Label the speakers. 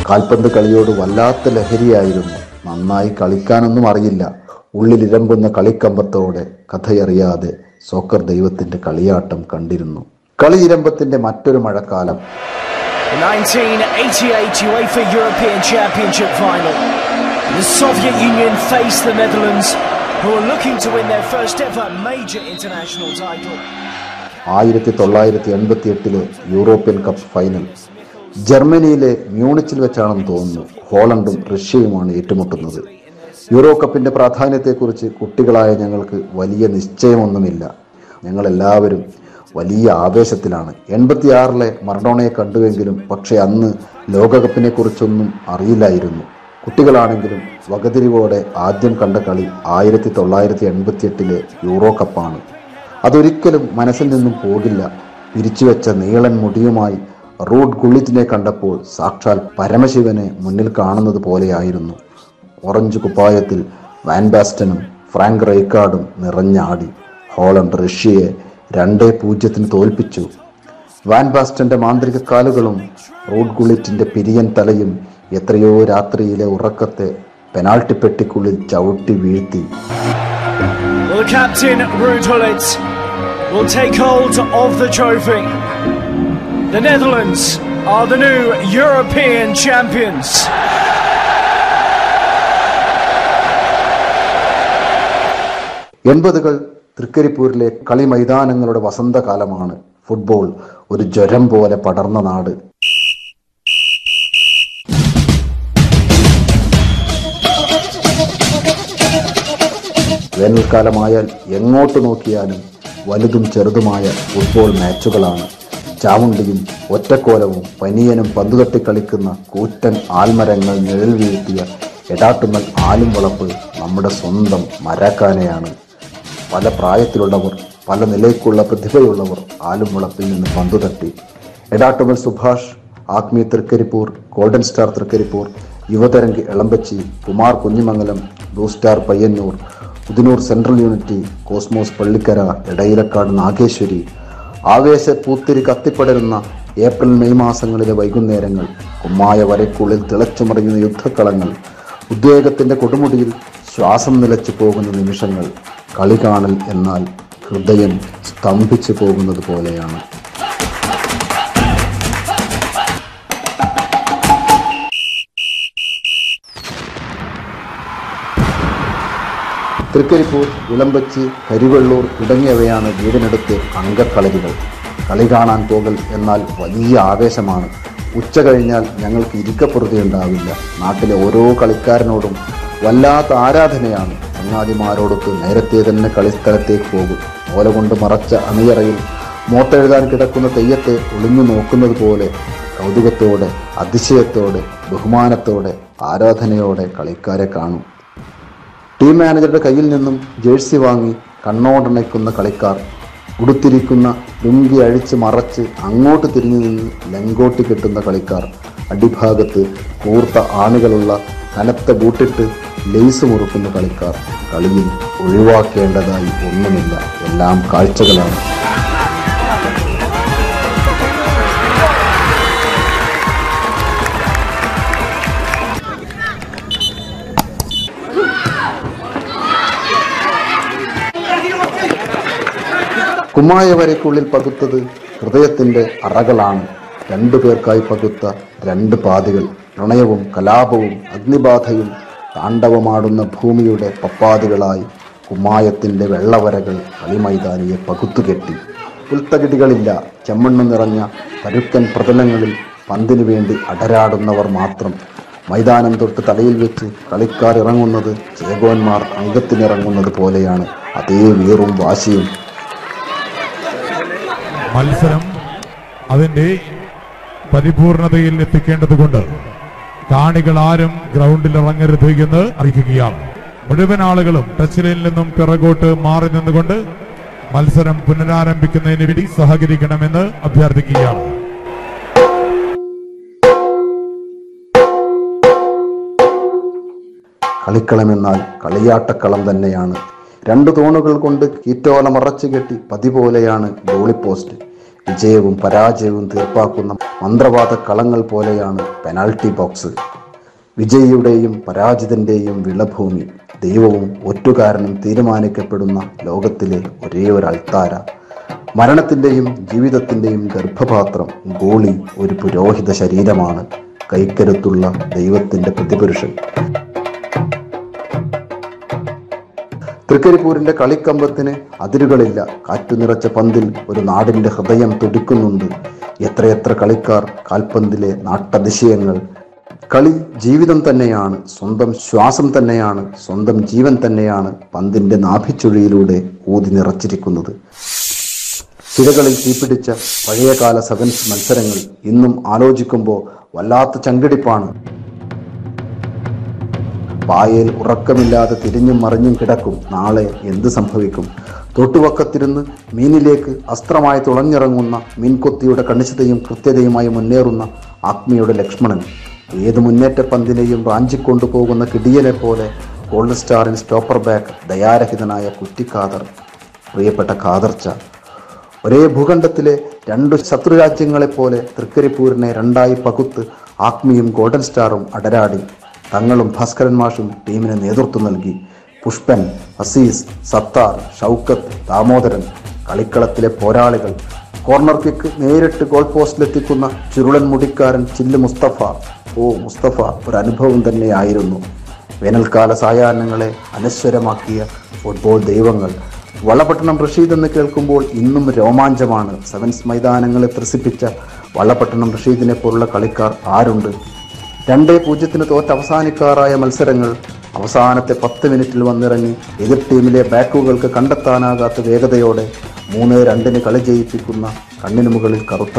Speaker 1: കാൽപന്ത് കളിയോട് വല്ലാത്ത ലഹരിയായിരുന്നു നന്നായി കളിക്കാനൊന്നും അറിയില്ല ഉള്ളിലിരമ്പുന്ന കളിക്കമ്പത്തോടെ കഥയറിയാതെ സോക്കർ ദൈവത്തിന്റെ കളിയാട്ടം കണ്ടിരുന്നു കളിയിരമ്പത്തിന്റെ മറ്റൊരു മഴക്കാലം
Speaker 2: The 1988 UEFA European Championship final. The Soviet Union faced the Netherlands, who are looking to win their first ever major international title.
Speaker 1: ആയിരത്തി തൊള്ളായിരത്തി എൺപത്തി എട്ടിലെ യൂറോപ്യൻ കപ്പ് ഫൈനൽ ജർമ്മനിയിലെ മ്യൂണിച്ചിൽ വെച്ചാണെന്ന് തോന്നുന്നു ഹോളണ്ടും റഷ്യയുമാണ് ഏറ്റുമുട്ടുന്നത് യൂറോ കപ്പിന്റെ പ്രാധാന്യത്തെക്കുറിച്ച് കുട്ടികളായ ഞങ്ങൾക്ക് വലിയ നിശ്ചയമൊന്നുമില്ല ഞങ്ങൾ എല്ലാവരും വലിയ ആവേശത്തിലാണ് എൺപത്തിയാറിലെ മറഡോണയെ കണ്ടുവെങ്കിലും പക്ഷേ അന്ന് ലോകകപ്പിനെ കുറിച്ചൊന്നും അറിയില്ലായിരുന്നു കുട്ടികളാണെങ്കിലും വകതിരിവോടെ ആദ്യം കണ്ട കളി ആയിരത്തി തൊള്ളായിരത്തി എൺപത്തി എട്ടിലെ യൂറോ കപ്പാണ് അതൊരിക്കലും മനസ്സിൽ നിന്നും പോകില്ല പിരിച്ചുവെച്ച നീളൻ മുടിയുമായി റൂഡ് ഗുള്ളിറ്റിനെ കണ്ടപ്പോൾ സാക്ഷാൽ പരമശിവനെ മുന്നിൽ കാണുന്നത് പോലെയായിരുന്നു ഓറഞ്ച് കുപ്പായത്തിൽ വാൻബാസ്റ്റനും ഫ്രാങ്ക് റൈക്കാർഡും നിറഞ്ഞാടി ഹോളണ്ട് റഷ്യയെ രണ്ടേ പൂജ്യത്തിന് തോൽപ്പിച്ചു വാൻ ബാസ്റ്റന്റെ മാന്ത്രിക കാലുകളും റൂഡ് ഗുള്ളിറ്റിന്റെ പിരിയൻ തലയും എത്രയോ രാത്രിയിലെ ഉറക്കത്തെ പെനാൾട്ടി പെട്ടിക്കുള്ളിൽ ചവിട്ടി വീഴ്ത്തി
Speaker 2: Well, the captain, Ruud Gullit, will take hold of the trophy. The Netherlands are the new European champions.
Speaker 1: എൺപതുകൾ തൃക്കരിപ്പൂരിലെ കളി മൈതാനങ്ങളുടെ വസന്തകാലമാണ് ഫുട്ബോൾ ഒരു ജ്വരം പോലെ പടർന്ന നാട് വേനൽക്കാലമായാൽ എങ്ങോട്ട് നോക്കിയാലും വലുതും ചെറുതുമായ ഫുട്ബോൾ മാച്ചുകളാണ് ചാമുണ്ടിയും ഒറ്റക്കോലവും പനിയനും പന്തുതട്ടി കളിക്കുന്ന കൂറ്റൻ ആൽമരങ്ങൾ നിഴൽ വീഴ്ത്തിയ എടാട്ടുമ്മൽ ആലും വളപ്പ് നമ്മുടെ സ്വന്തം മരാക്കാനയാണ് പല പ്രായത്തിലുള്ളവർ പല നിലയ്ക്കുള്ള പ്രതിഭയുള്ളവർ ആലും വളപ്പിൽ നിന്ന് പന്തു തട്ടി Edattumal Subhash Athmiya Thrikaripur golden star Thrikaripur Yuvatarang Elambachi Kumar Kunjimangalam blue star Payyanur Udinur central unity cosmos Pallikkara Edayilakkad Nageshwari ആവേശ പൂത്തിരി കത്തിപ്പടരുന്ന ഏപ്രിൽ മെയ് മാസങ്ങളിലെ വൈകുന്നേരങ്ങൾ കുമ്മായ വരയ്ക്കുള്ളിൽ തിളച്ചുമറിയുന്ന യുദ്ധക്കളങ്ങൾ ഉദ്വേഗത്തിന്റെ കൊടുമുടിയിൽ ശ്വാസം നിലച്ചു പോകുന്ന നിമിഷങ്ങൾ കളി കാണൽ എന്നാൽ ഹൃദയം സ്തംഭിച്ചു പോകുന്നത് പോലെയാണ് തൃക്കരിപ്പൂർ ഇളമ്പച്ചി കരിവെള്ളൂർ തുടങ്ങിയവയാണ് വീടിനടുത്ത് അംഗക്കളരികൾ കളി കാണാൻ പോകൽ എന്നാൽ വലിയ ആവേശമാണ് ഉച്ച കഴിഞ്ഞാൽ ഞങ്ങൾക്ക് ഇരിക്കപ്പുറതി ഉണ്ടാവില്ല നാട്ടിലെ ഓരോ കളിക്കാരനോടും വല്ലാത്ത ആരാധനയാണ് ചങ്ങാതിമാരോടൊത്ത് നേരത്തെ തന്നെ കളിസ്ഥലത്തേക്ക് പോകും ഓല കൊണ്ട് മറച്ച അണിയറയിൽ മോത്തെഴുതാൻ കിടക്കുന്ന തെയ്യത്തെ ഒളിഞ്ഞു നോക്കുന്നത് പോലെ കൗതുകത്തോടെ അതിശയത്തോടെ ബഹുമാനത്തോടെ ആരാധനയോടെ കളിക്കാരെ കാണും ടീം മാനേജറുടെ കയ്യിൽ നിന്നും ജേഴ്സി വാങ്ങി കണ്ണോടണയ്ക്കുന്ന കളിക്കാർ ഉടുത്തിരിക്കുന്ന ലുങ്കി അഴിച്ച് മറച്ച് അങ്ങോട്ട് തിരിഞ്ഞു നിന്ന് ലങ്കോട്ടി കെട്ടുന്ന കളിക്കാർ അടിഭാഗത്ത് കൂർത്ത ആണികളുള്ള കനത്ത ബൂട്ടിട്ട് ലേസ് മുറുക്കുന്ന കളിക്കാർ കളിയിൽ ഒഴിവാക്കേണ്ടതായി ഒന്നുമില്ല എല്ലാം കാഴ്ചകളാണ് കുമ്മായ വരയ്ക്കുള്ളിൽ പകുത്തത് ഹൃദയത്തിന്റെ അറകളാണ് രണ്ടു പേർക്കായി പകുത്ത രണ്ട് പാതികൾ പ്രണയവും കലാപവും അഗ്നിബാധയും താണ്ഡവമാടുന്ന ഭൂമിയുടെ പപ്പാതികളായി കുമ്മായത്തിന്റെ വെള്ളവരകൾ കളിമൈതാനിയെ പകുത്തുകെട്ടി പുൽത്തകിടികളില്ല ചെമ്മണ്ണ് നിറഞ്ഞ പരുക്കൻ പ്രതലങ്ങളിൽ പന്തിനു വേണ്ടി അടരാടുന്നവർ മാത്രം മൈതാനം തൊട്ട് തലയിൽ വെച്ച് കളിക്കാർ ഇറങ്ങുന്നത് ചേകോന്മാർ അംഗത്തിനിറങ്ങുന്നത് പോലെയാണ് അതേ വീറും വാശിയും
Speaker 3: മത്സരം അതിന്റെ പരിപൂർണതയിൽ എത്തിക്കേണ്ടതുകൊണ്ട് കാണികൾ ആരും ഗ്രൗണ്ടിൽ ഇറങ്ങരുത് എന്ന് അറിയിക്കുകയാണ് മുഴുവൻ ആളുകളും ടച്ച് ലൈനിൽ നിന്നും പിറകോട്ട് മാറി നിന്നുകൊണ്ട് മത്സരം പുനരാരംഭിക്കുന്നതിന് വേണ്ടി സഹകരിക്കണമെന്ന് അഭ്യർത്ഥിക്കുകയാണ്
Speaker 1: കളിക്കളമെന്നാൽ കളിയാട്ടക്കളം തന്നെയാണ് രണ്ടു തൂണുകൾ കൊണ്ട് കീറ്റോല മറച്ചു കെട്ടി പതിപോലെയാണ് ഗോളി പോസ്റ്റ് വിജയവും പരാജയവും തീർപ്പാക്കുന്ന മന്ത്രവാദ കളങ്ങൾ പോലെയാണ് പെനാൽറ്റി ബോക്സ് വിജയിയുടെയും പരാജിതന്റെയും വിളഭൂമി ദൈവവും ഒറ്റുകാരനും തീരുമാനിക്കപ്പെടുന്ന ലോകത്തിലെ ഒരേ ഒരു അൾത്താര മരണത്തിന്റെയും ജീവിതത്തിന്റെയും ഗർഭപാത്രം ഗോളി ഒരു പുരോഹിത ശരീരമാണ് കൈക്കരുത്തുള്ള ദൈവത്തിന്റെ പ്രതിപുരുഷൻ തൃക്കരിപ്പൂരിന്റെ കളിക്കമ്പത്തിന് അതിരുകളില്ല കാറ്റു നിറച്ച പന്തിൽ ഒരു നാടിന്റെ ഹൃദയം തുടിക്കുന്നുണ്ട് എത്രയെത്ര കളിക്കാർ കാൽപന്തിലെ നാട്ടതിശയങ്ങൾ കളി ജീവിതം തന്നെയാണ് സ്വന്തം ശ്വാസം തന്നെയാണ് സ്വന്തം ജീവൻ തന്നെയാണ് പന്തിന്റെ നാഭിച്ചുഴിയിലൂടെ ഊതി നിറച്ചിരിക്കുന്നത് ചിരകളിൽ തീപിടിച്ച പഴയകാല സെവൻസ് മത്സരങ്ങൾ ഇന്നും ആലോചിക്കുമ്പോൾ വല്ലാത്ത ചങ്കിടിപ്പാണ് പായയിൽ ഉറക്കമില്ലാതെ തിരിഞ്ഞും മറിഞ്ഞും കിടക്കും നാളെ എന്ത് സംഭവിക്കും തൊട്ടുവക്കത്തിരുന്ന് മീനിലേക്ക് അസ്ത്രമായി തുളഞ്ഞിറങ്ങുന്ന മീൻകൊത്തിയുടെ കണിശതയും കൃത്യതയുമായി മുന്നേറുന്ന ആത്മീയുടെ ലക്ഷ്മണൻ ഏത് മുന്നേറ്റ പന്തിനെയും റാഞ്ചിക്കൊണ്ടുപോകുന്ന കിടിയനെ പോലെ ഗോൾഡൻ സ്റ്റാറിൻ സ്റ്റോപ്പർ ബാക്ക് ദയാരഹിതനായ കുറ്റിക്കാതർ പ്രിയപ്പെട്ട കാതർച്ച ഒരേ ഭൂഖണ്ഡത്തിലെ രണ്ടു ശത്രുരാജ്യങ്ങളെപ്പോലെ തൃക്കരിപ്പൂരിനെ രണ്ടായി പകുത്ത് ആത്മിയും ഗോൾഡൻ സ്റ്റാറും അടരാടി തങ്ങളും ഭാസ്കരൻ മാഷും ടീമിന് നേതൃത്വം നൽകി പുഷ്പൻ അസീസ് സത്താർ ഷൗക്കത്ത് ദാമോദരൻ കളിക്കളത്തിലെ പോരാളികൾ കോർണർ കിക്ക് നേരിട്ട് ഗോൾ പോസ്റ്റിലെത്തിക്കുന്ന ചുരുളൻ മുടിക്കാരൻ ചില്ല് മുസ്തഫ ഓ മുസ്തഫ ഒരു അനുഭവം തന്നെയായിരുന്നു വേനൽക്കാല സായാഹ്നങ്ങളെ അനശ്വരമാക്കിയ ഫുട്ബോൾ ദൈവങ്ങൾ വള്ളപട്ടണം റഷീദ് എന്ന് കേൾക്കുമ്പോൾ ഇന്നും രോമാഞ്ചമാണ് സെവൻസ് മൈതാനങ്ങളെ ത്രസിപ്പിച്ച വള്ളപട്ടണം റഷീദിനെ പോലുള്ള കളിക്കാർ ആരുണ്ട് രണ്ടേ പൂജ്യത്തിന് തോറ്റ് അവസാനിക്കാറായ മത്സരങ്ങൾ അവസാനത്തെ പത്ത് മിനിറ്റിൽ വന്നിറങ്ങി എതിർ ടീമിലെ ബാക്കുകൾക്ക് കണ്ടെത്താനാകാത്ത വേഗതയോടെ മൂന്ന് രണ്ടിന് കളി ജയിപ്പിക്കുന്ന കണ്ണിന് മുകളിൽ കറുത്ത